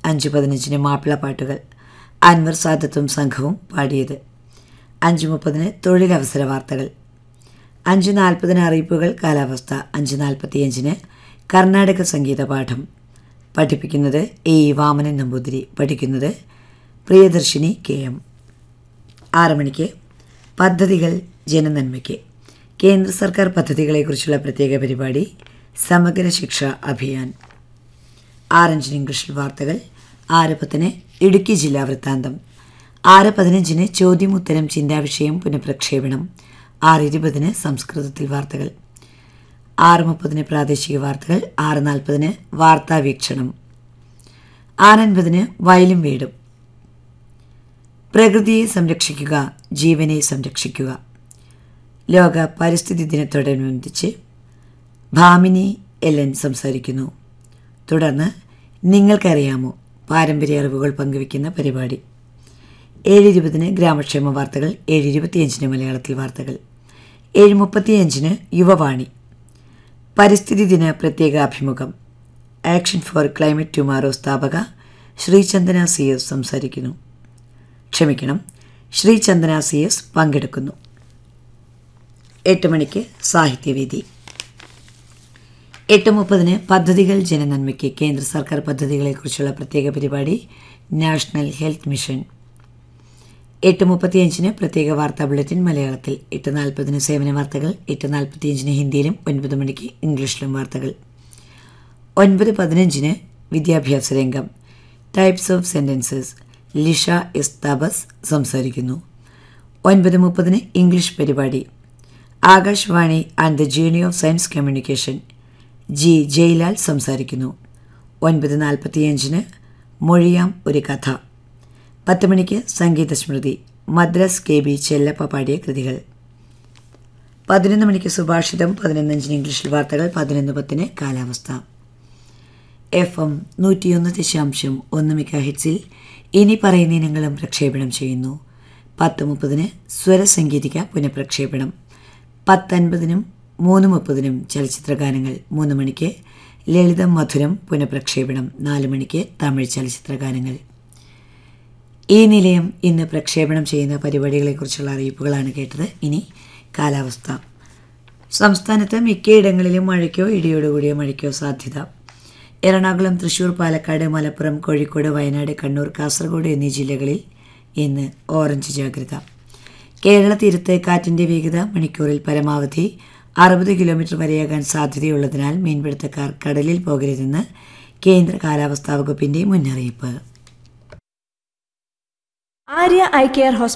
അഞ്ച് പതിനഞ്ചിന് മാപ്പിളപ്പാട്ടുകൾ അൻവർ സാദത്തും സംഘവും പാടിയത് അഞ്ച് മുപ്പതിന് തൊഴിലവസര വാർത്തകൾ അഞ്ച് നാൽപ്പതിന് അറിയിപ്പുകൾ കാലാവസ്ഥ അഞ്ച് നാൽപ്പത്തിയഞ്ചിന് കർണാടക സംഗീത പാഠം പഠിപ്പിക്കുന്നത് എ ഇ വാമനൻ നമ്പൂതിരി പഠിക്കുന്നത് പ്രിയദർശിനി കെ എം ആറ് മണിക്ക് പദ്ധതികൾ ജനനന്മയ്ക്ക് കേന്ദ്ര സർക്കാർ പദ്ധതികളെക്കുറിച്ചുള്ള പ്രത്യേക പരിപാടി സമഗ്ര ശിക്ഷ അഭിയാൻ ആറഞ്ചിന് ഇംഗ്ലീഷിൽ വാർത്തകൾ ആറ് പത്തിന് ഇടുക്കി ജില്ലാ വൃത്താന്തം ആറ് പതിനഞ്ചിന് ചോദ്യമുത്തരം ചിന്താവിഷയം പുനഃപ്രക്ഷേപണം ആറ് ഇരുപതിന് സംസ്കൃതത്തിൽ വാർത്തകൾ ആറ് മുപ്പതിന് പ്രാദേശിക വാർത്തകൾ ആറ് നാൽപ്പതിന് വാർത്താ വീക്ഷണം ആറൻപതിന് വയലും വീടും പ്രകൃതിയെ സംരക്ഷിക്കുക ജീവനെ സംരക്ഷിക്കുക ലോക പരിസ്ഥിതി ദിനത്തോടനുബന്ധിച്ച് ഭാമിനി എല്ലൻ സംസാരിക്കുന്നു തുടർന്ന് നിങ്ങൾക്കറിയാമോ പാരമ്പര്യ അറിവുകൾ പങ്കുവയ്ക്കുന്ന പരിപാടി ഏഴ് ഇരുപതിന് ഗ്രാമക്ഷേമ വാർത്തകൾ ഏഴ് ഇരുപത്തിയഞ്ചിന് മലയാളത്തിൽ വാർത്തകൾ ഏഴ് മുപ്പത്തിയഞ്ചിന് യുവവാണി പരിസ്ഥിതി ദിന പ്രത്യേക അഭിമുഖം ആക്ഷൻ ഫോർ ക്ലൈമറ്റ് ടുമാറോ സ്ഥാപക ശ്രീചന്ദന സി എസ് സംസാരിക്കുന്നു ക്ഷമിക്കണം ശ്രീചന്ദന സി എസ് പങ്കെടുക്കുന്നു എട്ട് മണിക്ക് സാഹിത്യവേദി എട്ട് മുപ്പതിന് പദ്ധതികൾ ജനനന്മയ്ക്ക് കേന്ദ്ര സർക്കാർ പദ്ധതികളെക്കുറിച്ചുള്ള പ്രത്യേക പരിപാടി നാഷണൽ ഹെൽത്ത് മിഷൻ എട്ട് മുപ്പത്തിയഞ്ചിന് പ്രത്യേക വാർത്താ ബുള്ളറ്റിൻ മലയാളത്തിൽ എട്ട് നാൽപ്പതിന് സേവന വാർത്തകൾ എട്ട് നാൽപ്പത്തിയഞ്ചിന് ഹിന്ദിയിലും ഒൻപത് മണിക്ക് ഇംഗ്ലീഷിലും വാർത്തകൾ ഒൻപത് പതിനഞ്ചിന് വിദ്യാഭ്യാസ രംഗം types of sentences Lisha S താബസ് സംസാരിക്കുന്നു ഒൻപത് മുപ്പതിന് ഇംഗ്ലീഷ് പരിപാടി Akashvani and the journey of science communication G Jailal സംസാരിക്കുന്നു ഒൻപത് നാൽപ്പത്തിയഞ്ചിന് മൊഴിയാം ഒരു കഥ പത്ത് മണിക്ക് സംഗീത സ്മൃതി മദ്രാസ് കെ ബി ചെല്ലപ്പ പാടിയ കൃതികൾ പതിനൊന്ന് മണിക്ക് സുഭാഷിതം പതിനൊന്നഞ്ചിന് ഇംഗ്ലീഷിൽ വാർത്തകൾ പതിനൊന്ന് പത്തിന് കാലാവസ്ഥ എഫ് എം നൂറ്റിയൊന്ന് ദശാംശം ഒന്ന് മിക്ക ഹിറ്റ്സിൽ ഇനി പറയുന്ന ഇനങ്ങളും പ്രക്ഷേപണം ചെയ്യുന്നു പത്ത് മുപ്പതിന് സ്വരസംഗീതിക പുനഃപ്രക്ഷേപണം പത്തൻപതിനും മൂന്ന് മുപ്പതിനും ചലച്ചിത്ര ഗാനങ്ങൾ മൂന്ന് മണിക്ക് ലളിതം മധുരം പുനഃപ്രക്ഷേപണം നാല് മണിക്ക് തമിഴ് ചലച്ചിത്ര ഗാനങ്ങൾ ഈ നിലയം ഇന്ന് പ്രക്ഷേപണം ചെയ്യുന്ന പരിപാടികളെക്കുറിച്ചുള്ള അറിയിപ്പുകളാണ് കേട്ടത് ഇനി കാലാവസ്ഥ സംസ്ഥാനത്ത് മിക്കയിടങ്ങളിലും മഴയ്ക്കോ ഇടിയോടുകൂടിയ മഴയ്ക്കോ സാധ്യത എറണാകുളം തൃശൂർ പാലക്കാട് മലപ്പുറം കോഴിക്കോട് വയനാട് കണ്ണൂർ കാസർഗോഡ് എന്നീ ജില്ലകളിൽ ഇന്ന് ഓറഞ്ച് ജാഗ്രത കേരള തീരത്ത് കാറ്റിൻ്റെ വേഗത മണിക്കൂറിൽ പരമാവധി അറുപത് കിലോമീറ്റർ വരെയാകാൻ സാധ്യതയുള്ളതിനാൽ മീൻപിടുത്തക്കാർ കടലിൽ പോകരുതെന്ന് കേന്ദ്ര കാലാവസ്ഥാ വകുപ്പിൻ്റെ മുന്നറിയിപ്പ് ആര്യ ഐ കെയർ ഹോസ്പിറ്റൽ